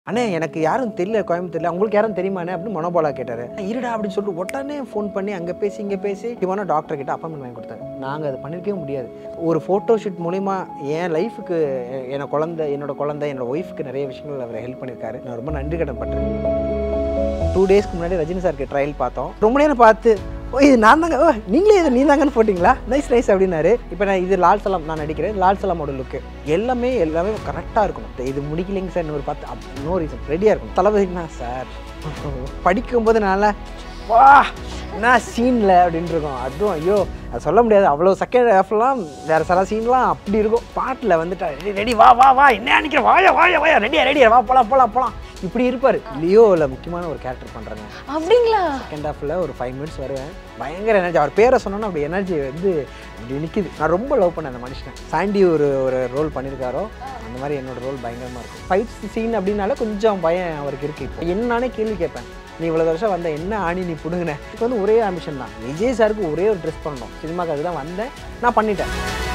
அண்ணே எனக்கு யாரும் தெரியல கோயம்புத்தூர்ல உங்களுக்கு யாரும் தெரியுமாண்ணே அப்படின்னு மனோபாலா கேட்டாரு இருடா அப்படின்னு சொல்லிட்டு உடனே ஃபோன் பண்ணி அங்கே பேசி இங்கே பேசி இவனா டாக்டர் கிட்ட அப்பாயின்மெண்ட் வாங்கி கொடுத்தாரு நாங்கள் அதை பண்ணிருக்கவே முடியாது ஒரு ஃபோட்டோ ஷூட் மூலிமா என் லைஃபுக்கு என்னோட குழந்தை என்னோட குழந்தை என்னோட ஒய்ஃபுக்கு நிறைய விஷயங்கள் அவர் ஹெல்ப் பண்ணியிருக்காரு நான் ரொம்ப நன்றி கடன் பண்றேன் டூ டேஸ்க்கு முன்னாடி ரஜினி சாருக்கு ட்ரையல் பார்த்தோம் ரொம்ப நேரம் பார்த்து ஓ இது நான் தாங்க ஓ நீங்களே இது நீ தாங்கன்னு போட்டிங்களா நைஸ் நைஸ் அப்படின்னாரு இப்போ நான் இது லால் சலாம் நான் நடிக்கிறேன் லால் சலாமோட லுக்கு எல்லாமே எல்லாமே கரெக்டாக இருக்கணும் இது முடிக்கலைங்க சார் ஒரு பார்த்து நோ ரீசன் ரெடியாக இருக்கும் தளபதினா சார் படிக்கும்போது நல்லா வா என்ன சீனில் அப்படின்னு இருக்கும் அதுவும் ஐயோ அது சொல்ல முடியாது அவ்வளோ செகண்ட் ஹாஃப்லாம் வேறு சில சீன்லாம் அப்படி இருக்கும் பாட்டில் வந்துட்டா ரெடி ரெடி வா வா வா என்ன நினைக்கிற வாயா வாயா வாயா ரெடியா ரெடியா வா போலாம் போலாம் போலாம் இப்படி இருப்பார் லியோவில் முக்கியமான ஒரு கேரக்டர் பண்ணுறாங்க அப்படிங்களா செகண்ட் ஹாஃபில் ஒரு ஃபைவ் மினிட்ஸ் வருவேன் பயங்கர எனர்ஜி அவர் பேரை சொன்னோன்னா அப்படி எனர்ஜி வந்து அப்படி நிற்கிது நான் ரொம்ப லவ் பண்ணேன் அந்த மனுஷனை சாண்டி ஒரு ஒரு ரோல் பண்ணியிருக்காரோ அந்த மாதிரி என்னோட ரோல் பயங்கரமாக இருக்கும் ஃபைட் சீன் அப்படின்னால கொஞ்சம் பயம் அவருக்கு இருக்குது இப்போ என்னானே கேள்வி கேட்பேன் நீ இவ்வளோ வருஷம் வந்த என்ன ஆணி நீ பிடுங்கின இப்போ வந்து ஒரே ஆம்பிஷன் தான் விஜய் சாருக்கு ஒரே ஒரு ட்ரெஸ் பண்ணணும் சினிமாக்கு அதுதான் வந்தேன் நான் பண்ணிட்டேன்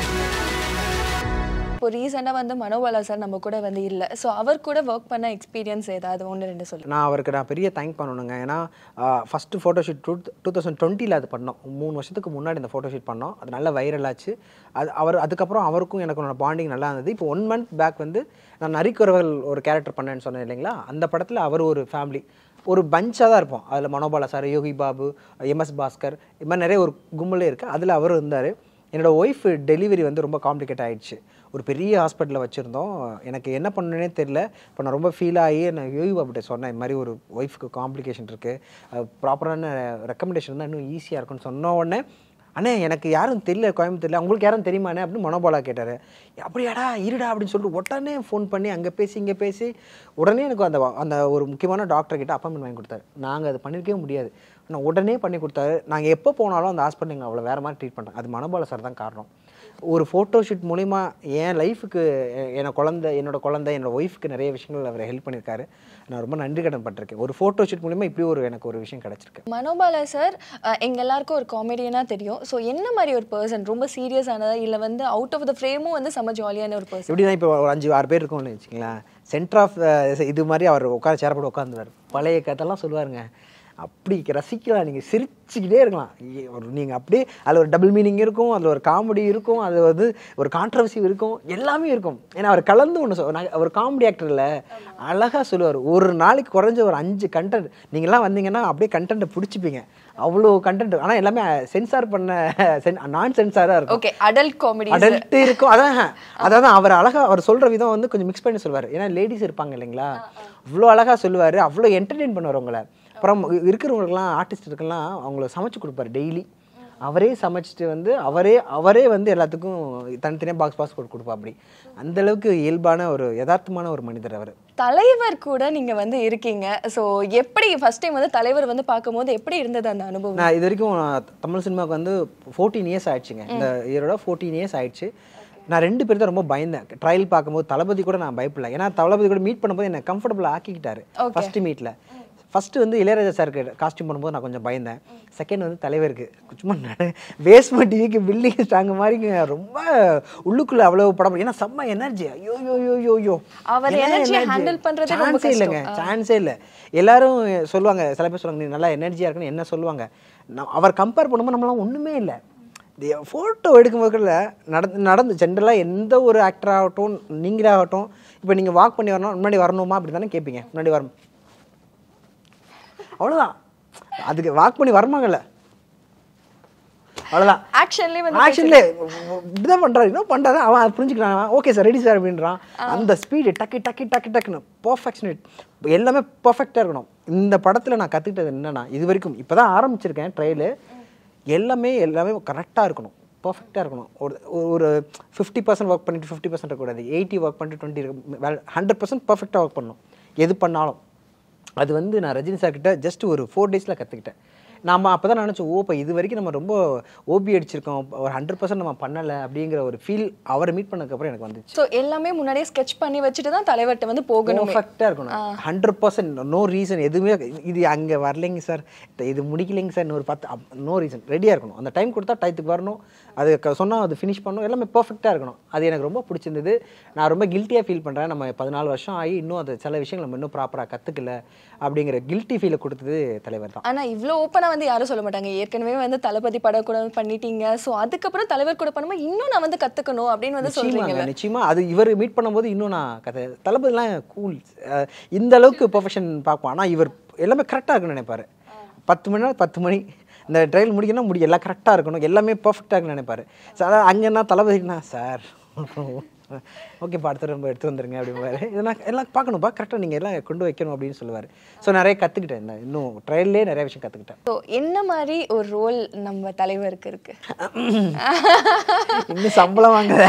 இப்போ ரீசெண்டாக வந்து மனோபாலா சார் நம்ம கூட வந்து இல்லை ஸோ அவர் கூட ஒர்க் பண்ண எக்ஸ்பீரியன்ஸ் ஏதாவது ஒன்று ரெண்டு சொல்லு நான் அவருக்கு நான் பெரிய தேங்க் பண்ணணுங்க ஏன்னா first photoshoot two two thousand டுவெண்ட்டியில் அது பண்ணோம் மூணு வருஷத்துக்கு முன்னாடி இந்த ஃபோட்டோஷூட் பண்ணோம் அது நல்ல வைரல் ஆச்சு அது அவர் அதுக்கப்புறம் அவருக்கும் எனக்கு பாண்டிங் நல்லா இருந்தது இப்போ ஒன் மந்த் பேக் வந்து நான் நரிக்குறவர்கள் ஒரு கேரக்டர் பண்ணேன்னு சொன்னேன் இல்லைங்களா அந்த படத்தில் அவர் ஒரு ஃபேமிலி ஒரு பஞ்சாக தான் இருப்போம் அதில் மனோபாலா சார் யோகி பாபு எம்எஸ் பாஸ்கர் இது மாதிரி நிறைய ஒரு கும்பலே இருக்குது அதில் அவர் இருந்தார் என்னோட ஒய்ஃப் டெலிவரி வந்து ரொம்ப காம்ப்ளிகேட் ஆயிடுச்சு ஒரு பெரிய ஹாஸ்பிட்டலில் வச்சுருந்தோம் எனக்கு என்ன பண்ணணுன்னே தெரில இப்போ நான் ரொம்ப ஃபீல் ஆகி நான் யோகி பாபுட்ட சொன்னேன் இந்த மாதிரி ஒரு ஒய்ஃப்க்கு காம்ப்ளிகேஷன் இருக்குது ப்ராப்பரான ரெக்கமெண்டேஷன் இருந்தால் இன்னும் ஈஸியாக இருக்கும்னு சொன்ன உடனே அண்ணே எனக்கு யாரும் தெரியல கோயம்புத்தூர்ல உங்களுக்கு யாரும் தெரியுமாண்ணே அப்படின்னு மனோபாலா கேட்டார் அப்படியாடா இருடா அப்படின்னு சொல்லிட்டு உடனே ஃபோன் பண்ணி அங்கே பேசி இங்கே பேசி உடனே எனக்கு அந்த அந்த ஒரு முக்கியமான டாக்டர் கிட்ட அப்பாயின்மெண்ட் வாங்கி கொடுத்தாரு நாங்கள் அது பண்ணியிருக்கவே முடியாது நான் உடனே பண்ணி கொடுத்தாரு நாங்கள் எப்போ போனாலும் அந்த ஹாஸ்பிட்டல் எங்களை அவ்வளோ வேறு மாதிரி ட்ரீட் பண்ணுறோம் அது மனோபாலா சார் தான் காரணம் ஒரு ஃபோட்டோ ஷூட் மூலிமா என் லைஃபுக்கு என்னோட குழந்தை என்னோட குழந்தை என்னோட ஒய்ஃபுக்கு நிறைய விஷயங்கள் அவர் ஹெல்ப் பண்ணியிருக்காரு நான் ரொம்ப நன்றி கடன் பட்டிருக்கேன் ஒரு ஃபோட்டோ ஷூட் மூலிமா இப்படி ஒரு எனக்கு ஒரு விஷயம் கிடச்சிருக்கு மனோபாலா சார் அஹ், எங்க எல்லாருக்கும் ஒரு காமெடியனாக தெரியும் ஸோ என்ன மாதிரி ஒரு பர்சன் ரொம்ப சீரியஸானதா இல்லை வந்து அவுட் ஆஃப் த ஃப்ரேமும் வந்து செம்ம ஜாலியான ஒரு பர்சன் எப்படின்னா இப்போ ஒரு அஞ்சு ஆறு பேர் இருக்கோம்னு வச்சுங்களேன் சென்டர் ஆஃப் இது மாதிரி அவர் உட்கார சேர போட்டு உட்காந்துருவார் பழைய கதைலாம் சொல்லுவாருங்க அப்படி ரசிக்கலாம் நீங்கள் சிரிச்சுக்கிட்டே இருக்கலாம் ஏ- ஒரு நீங்கள் அப்படியே அதில் ஒரு டபுள் மீனிங் இருக்கும் அதில் ஒரு காமெடி இருக்கும் அது வந்து ஒரு கான்ட்ரவர்சி இருக்கும் எல்லாமே இருக்கும் ஏன்னா அவர் கலந்து ஒன்று சொல் நான் அவர் காமெடி ஆக்டரில் அழகாக சொல்லுவார் ஒரு நாளைக்கு குறைஞ்ச ஒரு அஞ்சு கண்டென்ட் நீங்கள்லாம் வந்தீங்கன்னா அப்படியே கண்டென்ட்டை பிடிச்சிப்பீங்க அவ்வளோ கண்டென்ட் ஆனால் எல்லாமே சென்சார் பண்ண சென் நான் சென்சாராக இருக்கும் ஓகே அடல்ட் காமெடி அடல்ட் இருக்கும் அதான் அதாவது அவர் அழகா அவர் சொல்ற விதம் வந்து கொஞ்சம் மிக்ஸ் பண்ணி சொல்லுவார் ஏன்னா லேடிஸ் இருப்பாங்க இல்லைங்களா அவ்வளோ அழகா சொல்லுவார் அவ்வளோ என்டர்டெயின் பண்ணுவார் உங்களை அப்புறம் இருக்கிறவங்களுக்குலாம் ஆர்டிஸ்ட்டுக்கெல்லாம் அவங்கள சமைச்சு கொடுப்பாரு டெய்லி அவரே சமைச்சிட்டு வந்து அவரே அவரே வந்து எல்லாத்துக்கும் தனித்தனியாக பாக்ஸ் பாக்ஸ் போட்டு கொடுப்பா அப்படி அந்த அளவுக்கு இயல்பான ஒரு யதார்த்தமான ஒரு மனிதர் அவர் தலைவர் கூட நீங்க வந்து இருக்கீங்க ஸோ எப்படி ஃபர்ஸ்ட் டைம் வந்து தலைவர் வந்து பார்க்கும்போது எப்படி இருந்தது அந்த அனுபவம் நான் இது வரைக்கும் நான் தமிழ் சினிமாவுக்கு வந்து ஃபோர்டீன் இயர்ஸ் ஆயிடுச்சுங்க இந்த இயரோட ஃபோர்டீன் இயர்ஸ் ஆயிடுச்சு நான் ரெண்டு பேர் தான் ரொம்ப பயந்தேன் ட்ரையல் பார்க்கும்போது தளபதி கூட நான் பயப்படல ஏன்னா தளபதி கூட மீட் பண்ணும்போது என்னை கம்ஃபர்டபுள் ஆக்கிக்கிட்டாரு Okay. ஃபர்ஸ்ட் மீட்டில் ஃபர்ஸ்ட் வந்து இளையராஜா சாருக்கு காஸ்டியூம் பண்ணும்போது நான் கொஞ்சம் பயந்தேன் செகண்ட் வந்து தலைவருக்கு சும்மா நட பேஸ்மெண்ட் டிவிக்கு பில்டிங் ஸ்ட்ராங் மாதிரி ரொம்ப உள்ளுக்குள்ள அவ்வளவு படம் ஏன்னா செம்ம எனர்ஜி ஐயோ யோ யோ யோ யோ அவர் என்ன energy-ய energy? handle பண்றதே ரொம்ப Chance ஏ இல்லைங்க சான்ஸே இல்லை எல்லாரும் சொல்லுவாங்க சில பேர் சொல்லுவாங்க நீ நல்லா எனர்ஜியாக இருக்குன்னு என்ன சொல்லுவாங்க நான் அவர் கம்பேர் பண்ணும்போது நம்மளாம் ஒன்றுமே இல்லை ஃபோட்டோ எடுக்கும்போது கூட நடந்து நடந்து ஜென்ரலாக எந்த ஒரு ஆக்டர் ஆகட்டும் நீங்களாகட்டும் இப்போ நீங்கள் வாக் பண்ணி வரணும் முன்னாடி வரணுமா அப்படி தானே கேட்பீங்க முன்னாடி வரணும் அவ்வளோதான் அதுக்கு வாக் பண்ணி வரமாங்கல்ல அவ்வளோதான் ஆக்ஷன்லேயே வந்து ஆக்ஷன்ல இப்படிதான் பண்றாரு இன்னும் பண்றாரு அவன் அதை புரிஞ்சுக்கிறான் ஓகே சார் ரெடி சார் அப்படின்றான் அந்த ஸ்பீடு டக்கு டக்கு டக்கு டக்குன்னு பர்ஃபெக்ஷன் எல்லாமே பர்ஃபெக்டாக இருக்கணும் இந்த படத்தில் நான் கற்றுக்கிட்டது என்னன்னா இது வரைக்கும் இப்போ தான் ஆரம்பிச்சிருக்கேன் ட்ரையலு எல்லாமே எல்லாமே கரெக்டாக இருக்கணும் பர்ஃபெக்டாக இருக்கணும் ஒரு ஒரு ஃபிஃப்டி பர்சன்ட் ஒர்க் பண்ணிட்டு ஃபிஃப்டி பர்சன்ட் இருக்கக்கூடாது எயிட்டி ஒர்க் பண்ணிட்டு டுவெண்ட்டி ஹண்ட்ரட் பர்சன்ட் பர்ஃபெக்டாக ஒர்க் பண்ணணும் எது பண்ணாலும் அது வந்து நான் ரஜினி சார் கிட்ட ஜஸ்ட் ஒரு ஃபோர் டேஸில் கற்றுக்கிட்டேன் நம்ம அப்போ தான் நினச்சோம் ஓ இப்போ இது வரைக்கும் நம்ம ரொம்ப ஓபி அடிச்சிருக்கோம் ஒரு ஹண்ட்ரட் பர்சன்ட் நம்ம பண்ணலை அப்படிங்கிற ஒரு ஃபீல் அவரை மீட் பண்ணதுக்கப்புறம் எனக்கு வந்துச்சு ஸோ எல்லாமே முன்னாடியே ஸ்கெட்ச் பண்ணி வச்சுட்டு தான் தலைவர்கிட்ட வந்து போகணும் பர்ஃபெக்டாக இருக்கணும் ஹண்ட்ரட் பர்சன்ட் நோ ரீசன் எதுவுமே இது அங்கே வரலைங்க சார் இது முடிக்கலைங்க சார் இன்னொரு பத்து நோ ரீசன் ரெடியாக இருக்கணும் அந்த டைம் கொடுத்தா டயத்துக்கு வரணும் அது சொன்னால் அது ஃபினிஷ் பண்ணணும் எல்லாமே பர்ஃபெக்டாக இருக்கணும் அது எனக்கு ரொம்ப பிடிச்சிருந்தது நான் ரொம்ப கில்ட்டியாக ஃபீல் பண்ணுறேன் நம்ம பதினாலு வருஷம் ஆகி இன்னும் அது சில விஷயங்கள் நம்ம இன்னும் ப்ராப்பராக கற்றுக்கல அப்படிங்கிற கில்ட்டி ஃபீலை கொடுத்தது தலைவர் தான் ஆனா இவ்ளோ ஓப்பனா வந்து யாரும் சொல்ல மாட்டாங்க ஏற்கனவே வந்து தளபதி படம் கூட பண்ணிட்டீங்க சோ அதுக்கப்புறம் தலைவர் கூட பண்ணும்போது இன்னும் நான் வந்து கத்துக்கணும் அப்படின்னு வந்து சொல்றீங்க நிச்சயமாங்க நிச்சயமா அது இவர் மீட் பண்ணும்போது இன்னும் நான் கதை தளபதிலாம் கூல் இந்த அளவுக்கு ப்ரொஃபஷன் பார்ப்போம் ஆனால் இவர் எல்லாமே கரெக்டாக இருக்குன்னு நினைப்பாரு பத்து மணி நேரம் பத்து மணி இந்த ட்ரையல் முடிக்கணும் முடி எல்லாம் கரெக்டாக இருக்கணும் எல்லாமே பர்ஃபெக்டாக இருக்குன்னு நினைப்பாரு சார் அதான் அங்கன்னா தளபதினா சார் ஓகேப்பா அடுத்த ரொம்ப எடுத்து வந்துருங்க அப்படிம்பாரு இதெல்லாம் எல்லாம் பார்க்கணும்ப்பா கரெக்டாக நீங்கள் எல்லாம் கொண்டு வைக்கணும் அப்படின்னு சொல்லுவார் ஸோ நிறைய கற்றுக்கிட்டேன் இந்த இன்னும் ட்ரையல்லே நிறைய விஷயம் கற்றுக்கிட்டேன் ஸோ என்ன மாதிரி ஒரு ரோல் நம்ம தலைவருக்கு இருக்கு இன்னும் சம்பளம் வாங்குற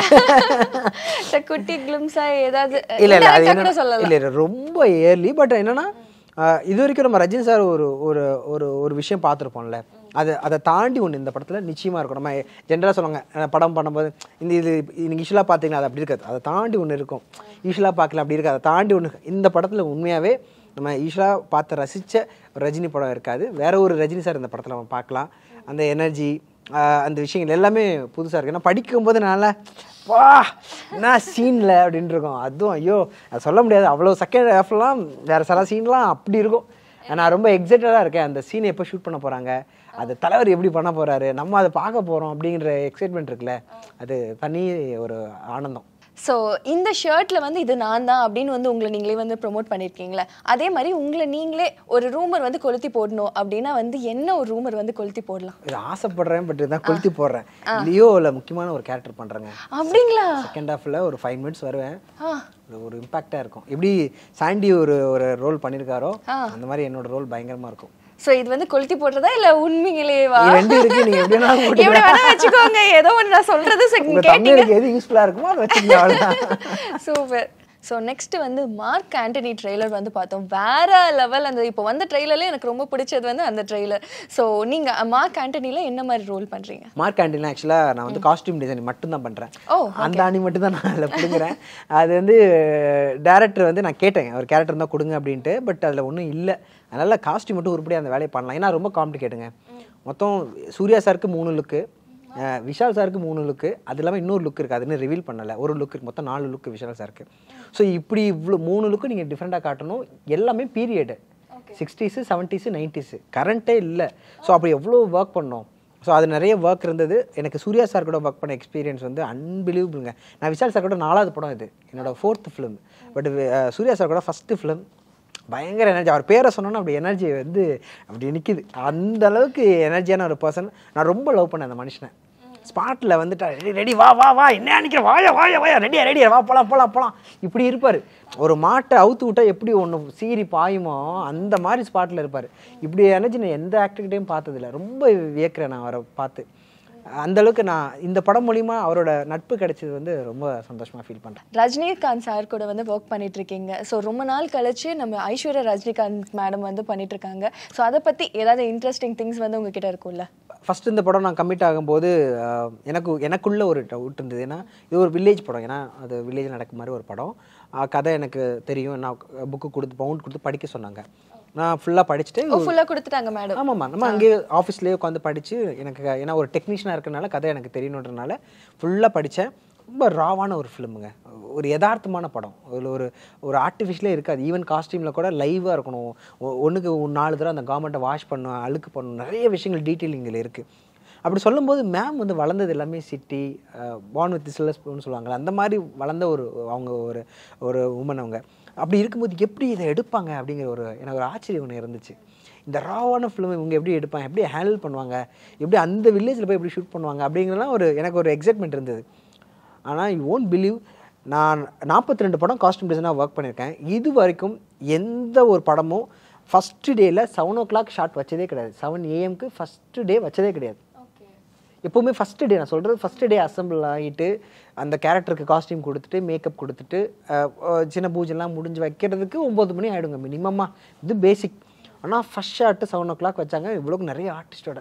இந்த குட்டி கிளிம்ஸா ஏதாவது இல்ல இல்ல அது indirect ஆ என்ன கூட சொல்லலாம் இல்ல இல்ல ரொம்ப ஏர்லி பட் என்னன்னா ஆஹ் இது வரைக்கும் நம்ம ரஜினி சார் ஒரு ஒரு ஒரு ஒரு விஷயம் பார்த்துருப்போம்ல அது அதை தாண்டி ஒன்று இந்த படத்தில் நிச்சயமாக இருக்கும் நம்ம ஜென்ரலாக சொல்லுவாங்க அஹ் படம் பண்ணும்போது இந்த இது நீங்கள் யூஸ்வலாக பார்த்தீங்கன்னா அது அப்படி இருக்காது அதை தாண்டி ஒன்று இருக்கும் யூஸ்வலாக பார்க்கல அப்படி இருக்காது அதை தாண்டி ஒன்று இந்த படத்தில் உண்மையாகவே நம்ம யூஸ்வலாக பார்த்து ரசித்த ரஜினி படம் இருக்காது வேற ஒரு ரஜினி சார் இந்த படத்தில் நம்ம பார்க்கலாம் அந்த எனர்ஜி அந்த விஷயங்கள் எல்லாமே புதுசாக இருக்குது ஏன்னா படிக்கும்போது நல்லா வா என்ன சீனில் அப்படின்னு இருக்கும் அதுவும் ஐயோ அது சொல்ல முடியாது அவ்வளோ செகண்ட் ஹாஃப்லாம் வேறு சில சீன்லாம் அப்படி இருக்கும் நான் ரொம்ப எக்ஸைட்டடாக இருக்கேன் அந்த சீனை எப்போ ஷூட் பண்ண போகிறாங்க அது தலைவர் எப்படி பண்ண போகிறாரு நம்ம அதை பார்க்க போகிறோம் அப்படிங்கிற எக்ஸைட்மெண்ட் இருக்குல்ல அது தனி ஒரு ஆனந்தம் ஸோ இந்த ஷர்ட்ல வந்து இது நான் தான் அப்படின்னு வந்து உங்களை நீங்களே வந்து ப்ரோமோட் பண்ணியிருக்கீங்களே அதே மாதிரி உங்களை நீங்களே ஒரு ரூமர் வந்து கொளுத்தி போடணும் அப்படின்னா வந்து என்ன ஒரு ரூமர் வந்து கொளுத்தி போடலாம் இது ஆசைப்படுறேன் பட் இதான் கொளுத்தி போடுறேன் லியோவில் முக்கியமான ஒரு கேரக்டர் பண்ணுறேங்க அப்படிங்களா செகண்ட் ஹாஃபில் ஒரு ஃபைவ் மினிட்ஸ் வருவேன் ஆ அது ஒரு இம்பாக்டாக இருக்கும் எப்படி சாண்டி ஒரு ஒரு ரோல் பண்ணியிருக்காரோ அந்த மாதிரி என்னோட ரோல் பயங்கரமாக இருக்கும் ஸோ இது வந்து கொளுத்தி போடுறதா இல்ல உண்மையிலேவா இது ரெண்டு இருக்கு நீங்க எப்படி வேணாலும் எப்படி போட்டுக்கலாம் வேணா வச்சுக்கோங்க ஏதோ ஒன்று நான் சொல்றது உங்க கேட்டீங்க தமிழுக்கு எது யூஸ்ஃபுல்லா இருக்குமோ அதை வச்சுக்கோங்க அவ்வளவுதான் சூப்பர் ஸோ நெக்ஸ்ட் வந்து மார்க் ஆண்டனி ட்ரெய்லர் வந்து பார்த்தோம் வேற லெவல் அந்த இப்போ வந்த ட்ரெய்லர்ல எனக்கு ரொம்ப பிடிச்சது வந்து அந்த ட்ரெய்லர் ஸோ நீங்க மார்க் ஆண்டனில என்ன மாதிரி ரோல் பண்றீங்க மார்க் ஆண்டிலாம் ஆக்சுவலாக நான் வந்து காஸ்டியூம் டிசைன் மட்டும் தான் பண்ணுறேன் ஓ, அந்த அணி மட்டும் தான் நான் அதில் பிடுங்குறேன் அது வந்து டேரக்டர் வந்து நான் கேட்டேன் ஒரு கேரக்டர் தான் கொடுங்க அப்படின்ட்டு பட் அதில் ஒன்றும் இல்லை அதனால் காஸ்டியூம் மட்டும் உருப்படியாக அந்த வேலையை பண்ணலாம் ஏன்னா ரொம்ப காம்ப்ளிகேட்டுங்க மொத்தம் சூர்யா சாருக்கு மூணு லுக்கு விஷால் சாருக்கு மூணு லுக்கு அது இல்லாமல் இன்னொரு லுக் இருக்குது அது இன்னும் ரிவீல் பண்ணலை ஒரு லுக் மொத்தம் நாலு லுக்கு விஷால் சாருக்கு ஸோ இப்படி இவ்வளோ மூணு லுக்கு நீங்கள் டிஃப்ரெண்ட்டாக காட்டணும் எல்லாமே பீரியடு சிக்ஸ்டீஸு செவன்ட்டீஸு நைன்ட்டீஸு கரண்ட்டே இல்லை ஸோ அப்படி எவ்வளோ ஒர்க் பண்ணோம் ஸோ அது நிறைய ஒர்க் இருந்தது எனக்கு சூர்யா சார் கூட ஒர்க் பண்ண எக்ஸ்பீரியன்ஸ் வந்து அன்பிலீவபிளுங்க நான் விஷால் சார் கூட நாலாவது படம் இது என்னோட fourth film but Suriya sir கூட ஃபஸ்ட்டு ஃபிலிம் பயங்கர எனர்ஜி அவர் பேரை சொன்னோன்னா அப்படி எனர்ஜி வந்து அப்படி நிற்கிது அந்த அளவுக்கு எனர்ஜியான ஒரு பர்சன் நான் ரொம்ப லவ் பண்ணேன் அந்த மனுஷனை ஸ்பாட்டில் வந்துட்டா ரெடி ரெடி வா வா வா என்ன நினைக்கிற வாயா வாயா வாயா ரெடியா ரெடியா வா போலாம் போலாம் போலாம் இப்படி இருப்பார் ஒரு மாட்டை அவுத்து விட்டா எப்படி ஒன்று சீறி பாயுமோ அந்த மாதிரி ஸ்பாட்டில் இருப்பார் இப்படி எனர்ஜி நான் எந்த ஆக்டர்கிட்டையும் பார்த்ததில்ல ரொம்ப வியக்கிறேன் நான் அவரை பார்த்து அந்த அளவுக்கு நான் இந்த படம் மூலிமா அவரோட நட்பு கிடைச்சது வந்து ரொம்ப சந்தோஷமாக ஃபீல் பண்ணுறேன் ரஜினிகாந்த் சார் கூட வந்து ஒர்க் பண்ணிட்டு இருக்கீங்க ஸோ ரொம்ப நாள் கழிச்சு நம்ம ஐஸ்வர்யா ரஜினிகாந்த் மேடம் வந்து பண்ணிட்டு இருக்காங்க ஸோ அதை பத்தி ஏதாவது இன்ட்ரெஸ்டிங் திங்ஸ் வந்து உங்ககிட்ட இருக்கும்ல ஃபர்ஸ்ட் இந்த படம் நான் கமிட் ஆகும்போது ஆஹ், எனக்கு எனக்குள்ள ஒரு டவுட் இருந்தது ஏன்னா இது ஒரு வில்லேஜ் படம் ஏன்னா அது வில்லேஜில் நடக்க மாதிரி ஒரு படம் ஆஹ், கதை எனக்கு தெரியும் நான் புக்கு கொடுத்து பவுண்ட் கொடுத்து படிக்க சொன்னாங்க நான் ஃபுல்லாக படிச்சுட்டு ஓ ஃபுல்லா கொடுத்துட்டாங்க மேடம் ஆமாம்மா நம்ம அங்கேயே ஆஃபீஸ்லேயே உட்காந்து படித்து எனக்கு ஏன்னா ஒரு டெக்னீஷியனாக இருக்கறனால கதை எனக்கு தெரியணுன்றனால ஃபுல்லாக படித்தேன் ரொம்ப ராவான ஒரு ஃபிலிமுங்க ஒரு யதார்த்தமான படம் அதில் ஒரு ஒரு ஆர்டிஃபிஷியலே இருக்காது ஈவன் காஸ்டியூமில் கூட லைவாக இருக்கணும் ஒ- ஒண்ணுக்கு ஒரு நாலு தடவை அந்த கவர்மெண்ட்டை வாஷ் பண்ணணும் அழுக்கு பண்ணணும் நிறைய விஷயங்கள் டீட்டெயிலிங்கில் இருக்குது அப்படி சொல்லும்போது மேம் வந்து வளர்ந்தது எல்லாமே சிட்டி பான் வித் சில்லஸ்பூன்னு சொல்லுவாங்கல்ல அந்த மாதிரி வளர்ந்த ஒரு அவங்க ஒரு ஒரு உமன் அவங்க அப்படி இருக்கும்போது எப்படி இதை எடுப்பாங்க அப்படிங்கிற ஒரு எனக்கு ஒரு ஆச்சரியம் ஒன்று இருந்துச்சு இந்த ராவான ஃபிலிம் இவங்க எப்படி எடுப்பாங்க எப்படி ஹேண்டில் பண்ணுவாங்க எப்படி அந்த வில்லேஜில் போய் எப்படி ஷூட் பண்ணுவாங்க அப்படிங்கிறலாம் ஒரு எனக்கு ஒரு எக்ஸைட்மெண்ட் இருந்தது ஆனால் யூ ஓன்ட் பிலீவ் நான் நாற்பத்தி ரெண்டு படம் காஸ்டியூம் டிசைனாக ஒர்க் பண்ணியிருக்கேன் இது வரைக்கும் எந்த ஒரு படமும் ஃபஸ்ட்டு டேயில் செவன் ஓ கிளாக் ஷாட் வச்சதே கிடையாது செவன் ஏஎம்க்கு ஃபஸ்ட்டு டே வச்சதே கிடையாது எப்போவுமே ஃபஸ்ட்டு டே நான் சொல்கிறது ஃபஸ்ட்டு டே அசம்பிள் ஆகிட்டு அந்த கேரக்டருக்கு காஸ்டியூம் கொடுத்துட்டு மேக்கப் கொடுத்துட்டு அஹ், அஹ், சின்ன பூஜைலாம் முடிஞ்சு வைக்கிறதுக்கு ஒம்பது மணி ஆகிடுங்க மினிமமாக இது பேசிக் ஆனால் first shot seven o'clock வச்சாங்க இவ்வளோக்கு நிறைய ஆர்டிஸ்டோட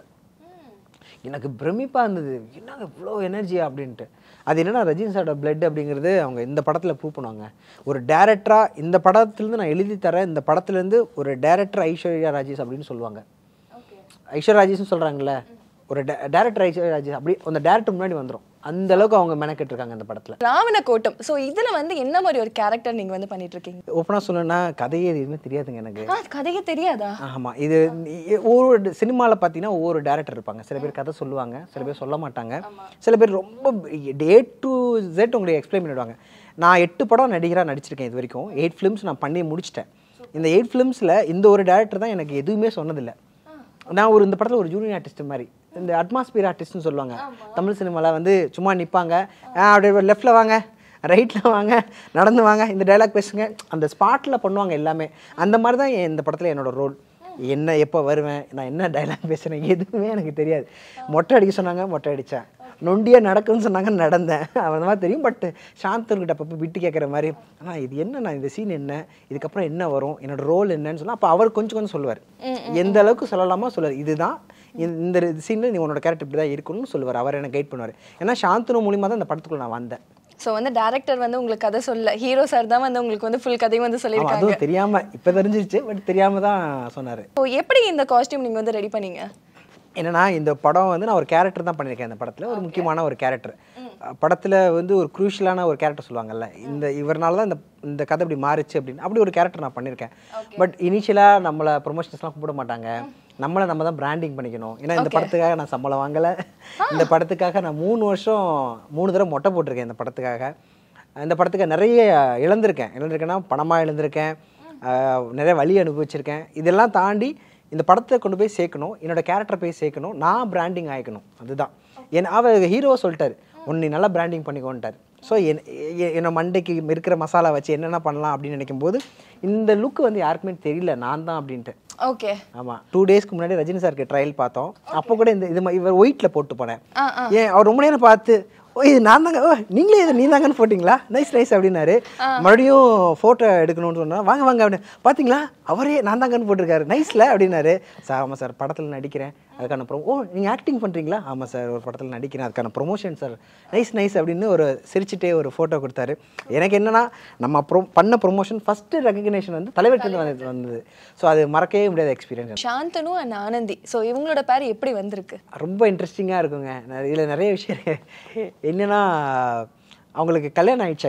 எனக்கு பிரமிப்பாக இருந்தது என்னங்க இவ்வளோ எனர்ஜியா அப்படின்ட்டு அது என்னன்னா ரஜினி சாரோட பிளட் அப்படிங்கிறது அவங்க இந்த படத்தில் ப்ரூவ் பண்ணுவாங்க ஒரு டேரக்டராக இந்த படத்துலேருந்து நான் எழுதி தரேன் இந்த படத்துலேருந்து ஒரு டேரக்டர் ஐஸ்வர்யா ராஜேஷ் அப்படின்னு சொல்லுவாங்க ஐஸ்வர்யா ராஜேஷ்னு சொல்கிறாங்கல்ல ஒரு டேரக்டர் ஐஸ்வர்யா ராஜேஷ் அப்படி அந்த டேரக்டர் முன்னாடி வந்துடும் அந்த அளவுக்கு அவங்க மெனக்கெட்டு இருக்காங்க இந்த படத்தில் ராவண கோட்டம் ஸோ இதுல வந்து என்ன மாதிரி ஒரு கேரக்டர் நீங்க வந்து பண்ணிட்டு இருக்கீங்க ஓப்பனாக சொல்லணும்னா கதையே எதுவுமே தெரியாதுங்க எனக்கு ஆ கதையே தெரியாதா ஆமாம் இது நீ- ஒவ்வொரு சினிமாவில் பார்த்தீங்கன்னா ஒவ்வொரு டேரக்டர் இருப்பாங்க சில பேர் கதை சொல்லுவாங்க சில பேர் சொல்ல மாட்டாங்க சில பேர் ரொம்ப டே டு ஜெட் உங்களுக்கு எக்ஸ்பிளைன் பண்ணிடுவாங்க நான் எட்டு படம் நடிகராக நடிச்சிருக்கேன் இது வரைக்கும் எயிட் ஃபிலிம்ஸ் நான் பண்ணி முடிச்சிட்டேன் இந்த எயிட் ஃபிலிம்ஸில் இந்த ஒரு டேரக்டர் தான் எனக்கு எதுவுமே சொன்னதில்லை நான் ஒரு இந்த படத்தில் ஒரு ஜூனியர் ஆர்டிஸ்ட் மாதிரி இந்த அட்மாஸ்பியர் ஆர்டிஸ்ட்னு சொல்லுவாங்க தமிழ் சினிமாவில் வந்து சும்மா நிற்பாங்க அப்படியே லெஃப்டில் வாங்க ரைட்டில் வாங்க நடந்து வாங்க இந்த டைலாக் பேசுங்க அந்த ஸ்பாட்டில் பண்ணுவாங்க எல்லாமே அந்த மாதிரி தான் இந்த படத்தில் என்னோட ரோல் என்ன எப்போ வருவேன் நான் என்ன டைலாக் பேசுகிறேன் எதுவுமே எனக்கு தெரியாது மொட்டை அடிக்க சொன்னாங்க மொட்டை அடித்தேன் நொண்டியாக நடக்குன்னு சொன்னாங்க நடந்தேன் அந்த மாதிரி தெரியும் பட் சாந்தர்கிட்ட அப்பப்போ விட்டு கேட்குற மாதிரி ஆனால் இது என்ன நான் இந்த சீன் என்ன இதுக்கப்புறம் என்ன வரும் என்னோட ரோல் என்னன்னு சொன்னால் அப்போ அவர் கொஞ்சம் கொஞ்சம் சொல்லுவார் எந்த அளவுக்கு சொல்லலாமோ சொல்லுவார் இதுதான் இந்த- இந்த சீனில் நீ உன்னோட கேரக்டர் இப்படி தான் இருக்கணும்னு சொல்லுவார் அவர் எனக்கு கைட் பண்ணுவார் ஏன்னா சாந்தனு மூலியமாக தான் இந்த படத்துக்குள்ள நான் வந்தேன் ஸோ வந்து டேரக்டர் வந்து உங்களுக்கு கதை சொல்ல ஹீரோ சார் தான் வந்து உங்களுக்கு வந்து ஃபுல் கதையும் வந்து ஆமா, சொல்லியிருக்காங்க அதுவும் தெரியாம இப்போ தெரிஞ்சிருச்சு பட் தெரியாம தான் சொன்னார் ஸோ எப்படி இந்த காஸ்டியூம் நீங்க வந்து ரெடி பண்ணீங்க என்னன்னா இந்த படம் வந்து நான் ஒரு கேரக்டர் தான் பண்ணியிருக்கேன் இந்த படத்தில் ஒரு முக்கியமான ஒரு கேரக்டர் படத்தில் வந்து ஒரு குரூஷியலான ஒரு கேரக்டர் சொல்லுவாங்கல்ல இந்த இவர்னால தான் இந்த இந்த கதை இப்படி மாறுச்சு அப்படின்னு அப்படி ஒரு கேரக்டர் நான் பண்ணியிருக்கேன் பட் இனிஷியலாக நம்மளை ப்ரொமோஷன்ஸ்லாம் கூப்பிட மாட்டாங்க நம்மளை நம்ம தான் பிராண்டிங் பண்ணிக்கணும் ஏன்னா இந்த படத்துக்காக நான் சம்பளம் வாங்கலை இந்த படத்துக்காக நான் மூணு வருஷம் மூணு தடவை மொட்டை போட்டிருக்கேன் இந்த படத்துக்காக இந்த படத்துக்கு நிறைய இழந்திருக்கேன் இழந்திருக்கேன்னா பணமாக இழந்திருக்கேன் ஆஹ் நிறைய வழி அனுபவிச்சிருக்கேன் இதெல்லாம் தாண்டி இந்த படத்தை கொண்டு போய் சேர்க்கணும் என்னோட கேரக்டர் போய் சேர்க்கணும் நான் பிராண்டிங் ஆயிக்கணும் அதுதான் என் அவர் ஹீரோ சொல்லிட்டாரு உன்னை நீ நல்லா பிராண்டிங் பண்ணிக்கோன்ட்டார் ஸோ என் எ- என்னோட மண்டைக்கு இருக்கிற மசாலா வச்சு என்னென்ன பண்ணலாம் அப்படின்னு நினைக்கும் போது இந்த லுக் வந்து யாருக்குமே தெரியல நான் தான் அப்படின்ட்டு ஓகே ஆமாம் டூ டேஸ்க்கு முன்னாடி ரஜினி சாருக்கு ட்ரையல் பார்த்தோம் அப்போ கூட இந்த இது மாதிரி இவர் ஒயிட்டில் போட்டு போனேன் ஆ ஆ ஏன் அவர் ரொம்ப நேரம் பார்த்து ஓ இது நான் தாங்க ஓ நீங்களே இது நீ தாங்கன்னு போட்டிங்களா நைஸ் நைஸ் அப்படின்னாரு மறுபடியும் ஃபோட்டோ எடுக்கணும்னு சொன்னா வாங்க வாங்க அப்படின்னு பார்த்தீங்களா அவரே நான் தாங்கன்னு போட்டிருக்காரு நைஸ்ல அப்படின்னாரு சார் ஆமாம் சார் படத்தில் நடிக்கிறேன் அதுக்கான ப்ரோ ஓ நீங்கள் ஆக்டிங் பண்ணுறீங்களா ஆமாம் சார் ஒரு படத்தில் நடிக்கிறேன் அதுக்கான ப்ரொமோஷன் சார் நைஸ் நைஸ் அப்படின்னு ஒரு சிரிச்சுட்டே ஒரு ஃபோட்டோ கொடுத்தாரு எனக்கு என்னன்னா நம்ம ப்ரோ பண்ண ப்ரொமோஷன் ஃபஸ்ட்டு ரெகக்னேஷன் வந்து தலைவர்கிட்ட வந்து வந்தது ஸோ அது மறக்கவே முடியாத experience Shanthanu and Anandhi so இவங்களோட பேர் எப்படி வந்திருக்கு ரொம்ப இன்ட்ரெஸ்டிங்காக இருக்குங்க நெ- இதுல நிறைய விஷயம் இருக்கு என்னன்னா அவங்களுக்கு கல்யாணம் ஆயிடுச்சு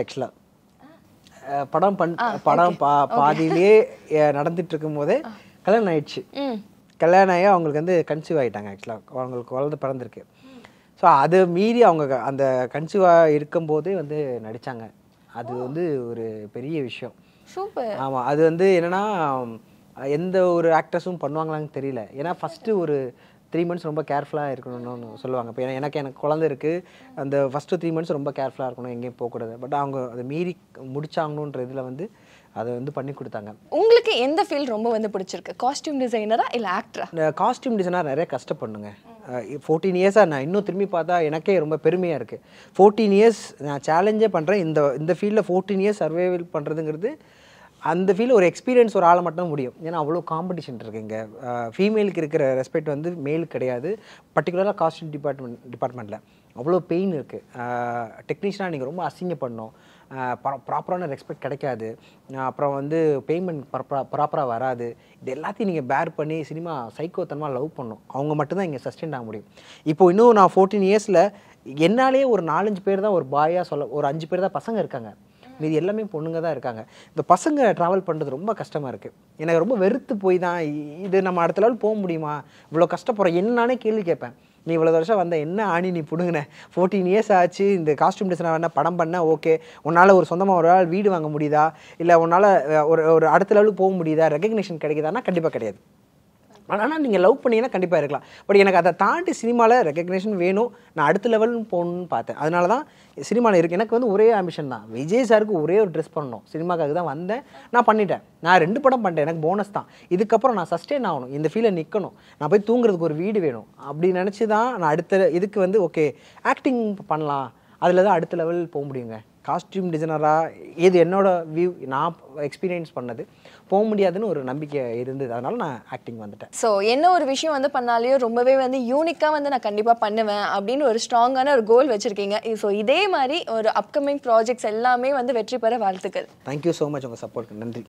ஆக்சுவலாக படம் பண் படம் பா பாதியிலேயே அஹ், நடந்துட்டு இருக்கும் போதே கல்யாணம் ஆயிடுச்சு ம் கல்யாணம் ஆகி அவங்களுக்கு வந்து கன்சீவ் ஆகிட்டாங்க ஆக்சுவலாக அவங்களுக்கு குழந்தை பிறந்திருக்கு ஸோ அதை மீறி அவங்க க- அந்த கன்சீவாக இருக்கும்போதே வந்து நடிச்சாங்க அது வந்து ஒரு பெரிய விஷயம் சூப்பர் ஆமாம் அது வந்து என்னன்னா எந்த ஒரு ஆக்ட்ரஸும் பண்ணுவாங்களான்னு தெரியல ஏன்னா ஃபஸ்ட்டு ஒரு த்ரீ மந்த்ஸ் ரொம்ப கேர்ஃபுல்லாக இருக்கணும்னு சொல்லுவாங்க இப்போ எனக்கு எனக்கு குழந்தை இருக்குது அந்த ஃபஸ்ட்டு த்ரீ மந்த்ஸ் ரொம்ப கேர்ஃபுல்லாக இருக்கணும் எங்கேயும் போகக்கூடாது பட் அவங்க அதை மீறி முடிச்சாங்கன்ற இதில் வந்து அதை வந்து பண்ணி கொடுத்தாங்க உங்களுக்கு எந்த ஃபீல் ரொம்ப வந்து பிடிச்சிருக்கு காஸ்டியூம் டிசைனரா இல்ல ஆக்டரா இந்த காஸ்டியூம் டிசைனர் நிறைய கஷ்டப்படணுங்க ஃபோர்டீன் இயர்ஸாக நான் இன்னும் திரும்பி பார்த்தா எனக்கே ரொம்ப பெருமையாக இருக்குது ஃபோர்டீன் இயர்ஸ் நான் சேலஞ்சே பண்ணுறேன் இந்த இந்த ஃபீல்டில் ஃபோர்டீன் இயர்ஸ் சர்வைவல் பண்ணுறதுங்கிறது அந்த ஃபீல்டு ஒரு எக்ஸ்பீரியன்ஸ் ஒரு ஆளை மட்டும் முடியும் ஏன்னா அவ்வளோ காம்படிஷன் இருக்குது இங்கே ஃபீமேலுக்கு இருக்கிற ரெஸ்பெக்ட் வந்து மேலுக்கு கிடையாது பர்டிகுலராக காஸ்டியூம் டிபார்ட்மெண்ட் டிபார்ட்மெண்ட்டில் அவ்வளோ பெயின் இருக்குது டெக்னீஷியனாக நீங்கள் ரொம்ப அசிங்கப்படணும் ப்ராப்பரான ரெஸ்பெக்ட் கிடைக்காது ஆஹ் அப்புறம் வந்து பேமெண்ட் ப்ராப்பராக வராது இது எல்லாத்தையும் நீங்கள் பேர் பண்ணி சினிமா சைக்கோத்தனமாக லவ் பண்ணணும் அவங்க மட்டும்தான் இங்கே சஸ்டெயின் ஆக முடியும் இப்போ இன்னும் நான் ஃபோர்டீன் இயர்ஸில் என்னாலே ஒரு நாலஞ்சு பேர் தான் ஒரு பாயாக சொல்ல ஒரு அஞ்சு பேர் தான் பசங்க இருக்காங்க மீதி எல்லாமே பொண்ணுங்க தான் இருக்காங்க இந்த பசங்க ட்ராவல் பண்ணுறது ரொம்ப கஷ்டமாக இருக்குது எனக்கு ரொம்ப வெறுத்து போய் தான் இ- இது நம்ம அடுத்த லெவல் போக முடியுமா இவ்வளோ கஷ்டப்படுறோம் என்னன்னே கேள்வி கேட்பேன் நீ இவ்வளோ வருஷம் வந்த என்ன ஆணி நீ பிடுங்கின ஃபோர்டீன் இயர்ஸ் ஆச்சு இந்த காஸ்டியூம் டிசைனர் வேணா படம் பண்ண ஓகே உன்னால் ஒரு சொந்தமாக ஒரு ஆள் வீடு வாங்க முடியுதா இல்லை உன்னால் ஒரு ஒரு அடுத்த லெவலுக்கு போக முடியுதா ரெகக்னிஷன் கிடைக்குதான்னா கண்டிப்பாக கிடையாது ஆனால் நீங்கள் லவ் பண்ணீங்கன்னா கண்டிப்பாக இருக்கலாம் பட் எனக்கு அதை தாண்டி சினிமாவில் ரெகக்னேஷன் வேணும் நான் அடுத்த லெவல் போகணும்னு பார்த்தேன் அதனால தான் சினிமாவில் இருக்கு எனக்கு வந்து ஒரே ஆம்பிஷன் தான் விஜய் சாருக்கு ஒரே ஒரு ட்ரெஸ் பண்ணணும் சினிமாக்காக தான் வந்தேன் நான் பண்ணிட்டேன் நான் ரெண்டு படம் பண்ணிட்டேன் எனக்கு போனஸ் தான் இதுக்கப்புறம் நான் சஸ்டெயின் ஆகணும் இந்த ஃபீல்டில் நிற்கணும் நான் போய் தூங்குறதுக்கு ஒரு வீடு வேணும் அப்படி நினச்சி தான் நான் அடுத்த இதுக்கு வந்து ஓகே ஆக்டிங் பண்ணலாம் அதில் தான் அடுத்த லெவல் போக முடியுங்க காஸ்டியூம் டிசைனராக இது என்னோட வியூ நான் எக்ஸ்பீரியன்ஸ் பண்ணது போக முடியாதுன்னு ஒரு நம்பிக்கை இருந்தது அதனால நான் ஆக்டிங் வந்துட்டேன் ஸோ என்ன ஒரு விஷயம் வந்து பண்ணாலையும் ரொம்பவே வந்து யூனிக்காக வந்து நான் கண்டிப்பாக பண்ணுவேன் அப்படின்னு ஒரு ஸ்ட்ராங்கான ஒரு கோல் வச்சுருக்கீங்க ஸோ இதே மாதிரி ஒரு அப்கமிங் ப்ராஜெக்ட்ஸ் எல்லாமே வந்து வெற்றி பெற வாழ்த்துக்கள் தேங்க்யூ ஸோ மச் உங்கள் சப்போர்ட் நன்றி